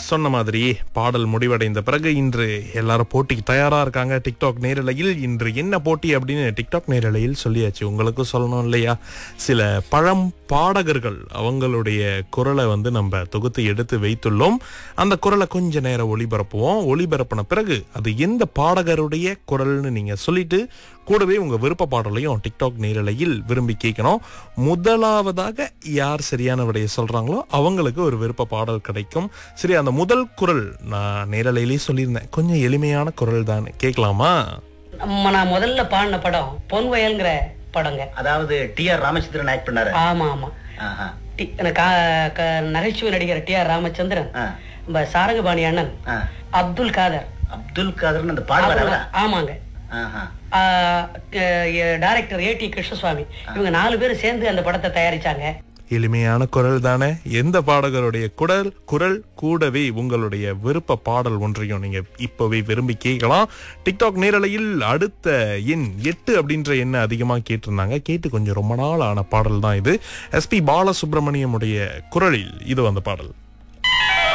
சொன்ன மாதிரி பாடல் முடிவடைந்த பிறகு இன்று எல்லாரும் போட்டிக்கு தயாரா இருக்காங்க டிக்டாக் நேரலையில் இன்று என்ன போட்டி அப்படின்னு டிக்டாக் நேரலையில் சொல்லியாச்சு உங்களுக்கும் சொல்லணும் இல்லையா சில பழம் பாடகர்கள் அவங்களுடைய குரலை வந்து நம்ம தொகுத்து எடுத்து வைத்துள்ளோம் அந்த குரலை கொஞ்ச நேரம் ஒளிபரப்புவோம் ஒளிபரப்பின பிறகு அது எந்த பாடகருடைய குரல்னு நீங்க சொல்லிட்டு கூடவே உங்க விருப்ப பாடலையும் டிக்டாக் நேரலையில் விரும்பி கேட்கணும் முதலாவதாக யார் சரியான விடையை சொல்றாங்களோ அவங்களுக்கு ஒரு விருப்ப பாடல் கிடைக்கும் சரி அந்த முதல் குரல் நான் நேரலையிலேயே சொல்லியிருந்தேன் கொஞ்சம் எளிமையான குரல் தான் கேட்கலாமா நம்ம நான் முதல்ல பாடின படம் பொன் வயல்ங்கிற படங்க அதாவது டி ஆர் ராமச்சந்திரன் ஆக்ட் பண்ணாரு ஆமா ஆமா ஆஹா. டி- எனக்கு கா- க- நகைச்சுவை நடிகர் டி ஆர் ராமச்சந்திரன் ஆ. நம்ம சாரங்கபாணி அண்ணன் ஆ. அப்துல் காதர் அப்துல் காதர்னு அந்த பாடுவாரா அவங்க- ஆமாங்க ஆஹா. டைரக்டர் ஏ டி கிருஷ்ணசுவாமி இவங்க நாலு பேரும் சேர்ந்து அந்த படத்தை தயாரிச்சாங்க எளிமையான குரல் தானே எந்த பாடகருடைய குரல் குரல் கூடவே உங்களுடைய விருப்ப பாடல் ஒன்றையும் நீங்க இப்பவே விரும்பி கேட்கலாம் டிக்டாக் நேரலையில் அடுத்த எண் எட்டு அப்படின்ற எண்ணை அதிகமாக கேட்டிருந்தாங்க கேட்டு கொஞ்சம் ரொம்ப நாள் ஆன பாடல் தான் இது எஸ்பி பாலசுப்ரமணியமுடைய குரலில் இது வந்த பாடல்